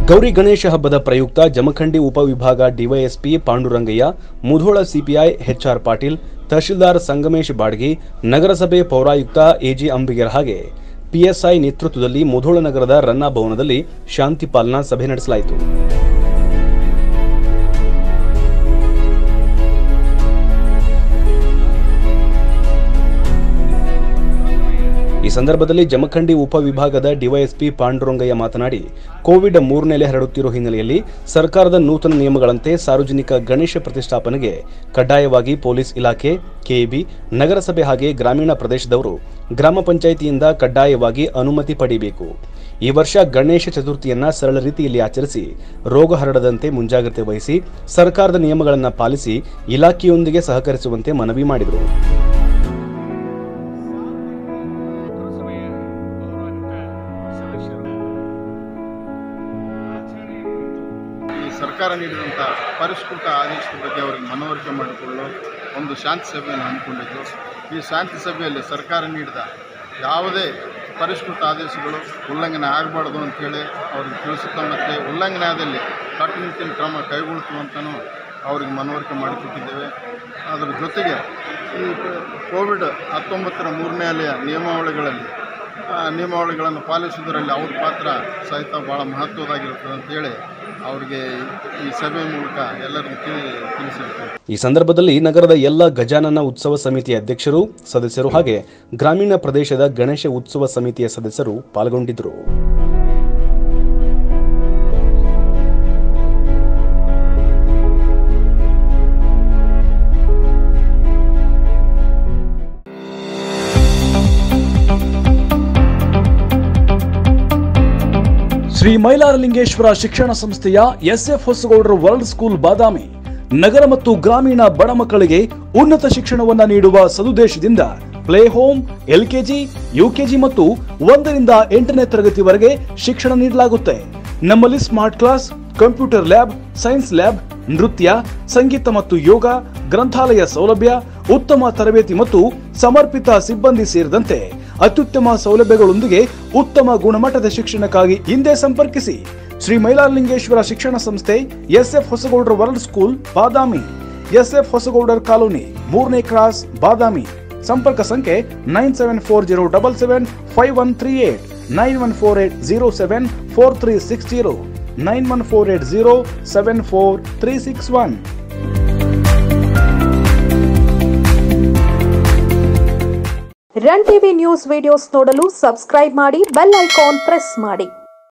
ಗೌರಿ ಗಣೇಶ ಹಬ್ಬದ ಪ್ರಯುಕ್ತ ಜಮಖಂಡಿ ಉಪವಿಭಾಗ DYSP Pandurangaiah Mudhol CPI HR Patil ತಹಶೀಲ್ದಾರ್ ಸಂಗಮೇಶ್ ಬಾಡ್ಗಿ ನಗರಸಭೆ ಪೌರಾಯುಕ್ತ ಎಜಿ ಅಂಬಿಗರ್ ಹಾಗೆ ಪಿಎಸ್ಐ ನೇತೃತ್ವದಲ್ಲಿ ಮುಧೋಳ ನಗರದ ರನ್ನಾ ಭವನದಲ್ಲಿ ಶಾಂತಿ ಪಾಲನಾ ಸಭೆ ನಡೆಸಲಾಯಿತು ಈ ಸಂದರ್ಭದಲ್ಲಿ ಜಮಖಂಡಿ ಉಪವಿಭಾಗದ ಡಿವೈಎಸ್ಪಿ ಪಾಂಡುರಂಗಯ್ಯ ಮಾತನಾಡಿ ಕೋವಿಡ್ ಮೂರನೆಲೆ ಹರಡುತ್ತಿರುವ ಹಿನ್ನೆಲೆಯಲ್ಲಿ ಸರ್ಕಾರದ ನೂತನ ನಿಯಮಗಳಂತೆ ಸಾರ್ವಜನಿಕ ಗಣೇಶ ಪ್ರತಿಷ್ಠಾಪನೆಗೆ ಕಡ್ಡಾಯವಾಗಿ ಪೊಲೀಸ್ ಇಲಾಖೆ ಕೆಇಬಿ ನಗರಸಭೆ ಹಾಗೆ ಗ್ರಾಮೀಣ ಪ್ರದೇಶದವರು ಗ್ರಾಮ ಪಂಚಾಯಿತಿಯಿಂದ ಕಡ್ಡಾಯವಾಗಿ ಅನುಮತಿ ಪಡೆಯಬೇಕು ಈ ವರ್ಷ ಗಣೇಶ ಚತುರ್ಥಿಯನ್ನ ಸರಳ ರೀತಿಯಲ್ಲಿ ಆಚರಿಸಿ ರೋಗ ಹರಡದಂತೆ ಮುಂಜಾಗ್ರತೆ ವಹಿಸಿ ಸರ್ಕಾರದ ನಿಯಮಗಳನ್ನು ಪಾಲಿಸಿ ಇಲಾಖೆಯೊಂದಿಗೆ ಸಹಕರಿಸುವಂತೆ ಮನವಿ ಮಾಡಿದರು ಪುರಸಭೆಯ ಗೌರವಾನ್ವಿತ ಸದಸ್ಯರು ಈ ಸರ್ಕಾರ ನೀಡಿದಂಥ ಪರಿಷ್ಕೃತ ಆದೇಶದ ಬಗ್ಗೆ ಅವರಿಗೆ ಮನವರಿಕೆ ಮಾಡಿಕೊಳ್ಳಲು ಒಂದು ಶಾಂತಿ ಸಭೆಯನ್ನು ಹಮ್ಮಿಕೊಂಡಿದ್ದು ಈ ಶಾಂತಿ ಸಭೆಯಲ್ಲಿ ಸರ್ಕಾರ ನೀಡಿದ ಯಾವುದೇ ಪರಿಷ್ಕೃತ ಆದೇಶಗಳು ಉಲ್ಲಂಘನೆ ಆಗಬಾರ್ದು ಅಂತೇಳಿ ಅವ್ರಿಗೆ ತಿಳಿಸುತ್ತಾ ಮತ್ತು ಉಲ್ಲಂಘನೆ ಆದಲ್ಲಿ ಕಟ್ಟುನಿಟ್ಟಿನ ಕ್ರಮ ಕೈಗೊಳ್ಳುತ್ತಂತನೂ ಅವ್ರಿಗೆ ಮನವರಿಕೆ ಮಾಡಿಕೊಟ್ಟಿದ್ದೇವೆ ಅದರ ಜೊತೆಗೆ ಈ ಕೋವಿಡ್ ಹತ್ತೊಂಬತ್ತರ ಮೂರನೇ ಅಲೆಯ ನಿಯಮಾವಳಿಗಳಲ್ಲಿ ಆ, ನಿಯಮಾವಳಿಗಳನ್ನು ಪಾಲಿಸುವುದರಲ್ಲಿ ಅವ್ರ ಪಾತ್ರ ಸಹಿತ ಭಾಳ ಮಹತ್ವದಾಗಿರುತ್ತದೆ ಅಂತೇಳಿ ಅವರಿಗೆ ಈ ಸಭೆ ಮೂಲಕ ಎಲ್ಲರಿಗೂ ತಿಳಿ ತಿಳಿಸಿರ್ತೇವೆ ಈ ಸಂದರ್ಭದಲ್ಲಿ ನಗರದ ಎಲ್ಲ ಗಜಾನನ ಉತ್ಸವ ಸಮಿತಿಯ ಅಧ್ಯಕ್ಷರು ಸದಸ್ಯರು ಹಾಗೆ ಗ್ರಾಮೀಣ ಪ್ರದೇಶದ ಗಣೇಶ ಉತ್ಸವ ಸಮಿತಿಯ ಸದಸ್ಯರು ಪಾಲ್ಗೊಂಡಿದ್ದರು ಶ್ರೀ ಮೈಲಾರಲಿಂಗೇಶ್ವರ ಶಿಕ್ಷಣ ಸಂಸ್ಥೆಯ SF Hosagoudar world school Badami ನಗರ ಮತ್ತು ಗ್ರಾಮೀಣ ಬಡ ಮಕ್ಕಳಿಗೆ ಉನ್ನತ ಶಿಕ್ಷಣವನ್ನ ನೀಡುವ ಸದುದ್ದೇಶದಿಂದ ಪ್ಲೇ ಹೋಮ್ ಎಲ್ಕೆಜಿ ಯುಕೆಜಿ ಮತ್ತು ಒಂದರಿಂದ ಎಂಟನೇ ತರಗತಿವರೆಗೆ ಶಿಕ್ಷಣ ನೀಡಲಾಗುತ್ತೆ ನಮ್ಮಲ್ಲಿ smart class computer lab science lab ನೃತ್ಯ ಸಂಗೀತ ಮತ್ತು ಯೋಗ ಗ್ರಂಥಾಲಯ ಸೌಲಭ್ಯ ಉತ್ತಮ ತರಬೇತಿ ಮತ್ತು ಸಮರ್ಪಿತ ಸಿಬ್ಬಂದಿ ಸೇರಿದಂತೆ ಅತ್ಯುತ್ತಮ ಸೌಲಭ್ಯಗಳೊಂದಿಗೆ ಉತ್ತಮ ಗುಣಮಟ್ಟದ ಶಿಕ್ಷಣಕ್ಕಾಗಿ ಹಿಂದೆ ಸಂಪರ್ಕಿಸಿ ಶ್ರೀ ಮೈಲಾರಲಿಂಗೇಶ್ವರ ಶಿಕ್ಷಣ ಸಂಸ್ಥೆ SF Hosagoudar world school Badami SF Hosagoudar colony ಮೂರನೇ ಕ್ರಾಸ್ ಬಾದಾಮಿ ಸಂಪರ್ಕ ಸಂಖ್ಯೆ nine seven four zero double seven five one three eight nine one four eight zero seven four three six zero nine one four eight zero seven four three six one run TV news videos ನೋಡಲು subscribe ಮಾಡಿ bell icon press ಮಾಡಿ